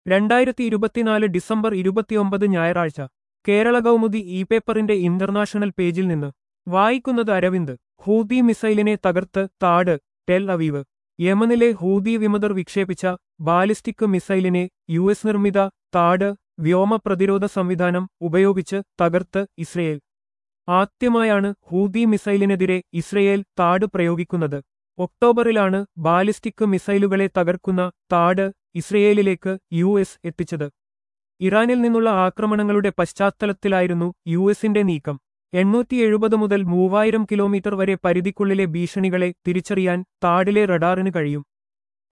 രണ്ടായിരത്തി ഇരുപത്തിനാല് ഡിസംബർ ഇരുപത്തിയൊമ്പത് ഞായറാഴ്ച കേരള കൗമുദി ഇ പേപ്പറിന്റെ ഇന്റർനാഷണൽ പേജിൽ നിന്ന് വായിക്കുന്നത് അരവിന്ദ് ഹൂതി മിസൈലിനെ തകർത്ത് താട് ടെൽ അവീവ് യമനിലെ ഹൂതി വിമതർ വിക്ഷേപിച്ച ബാലിസ്റ്റിക് മിസൈലിനെ യു എസ് നിർമ്മിത താട് വ്യോമ പ്രതിരോധ സംവിധാനം ഉപയോഗിച്ച് തകർത്ത് ഇസ്രയേൽ ആദ്യമായാണ് ഹൂതി മിസൈലിനെതിരെ ഇസ്രയേൽ താട് പ്രയോഗിക്കുന്നത് ഒക്ടോബറിലാണ് ബാലിസ്റ്റിക് മിസൈലുകളെ തകർക്കുന്ന താട് ഇസ്രയേലിലേക്ക് യു എസ് എത്തിച്ചത് ഇറാനിൽ നിന്നുള്ള ആക്രമണങ്ങളുടെ പശ്ചാത്തലത്തിലായിരുന്നു യു എസിന്റെ നീക്കം എണ്ണൂറ്റി എഴുപത് മുതൽ മൂവായിരം കിലോമീറ്റർ വരെ പരിധിക്കുള്ളിലെ ഭീഷണികളെ തിരിച്ചറിയാൻ താടിലെ റഡാറിന് കഴിയും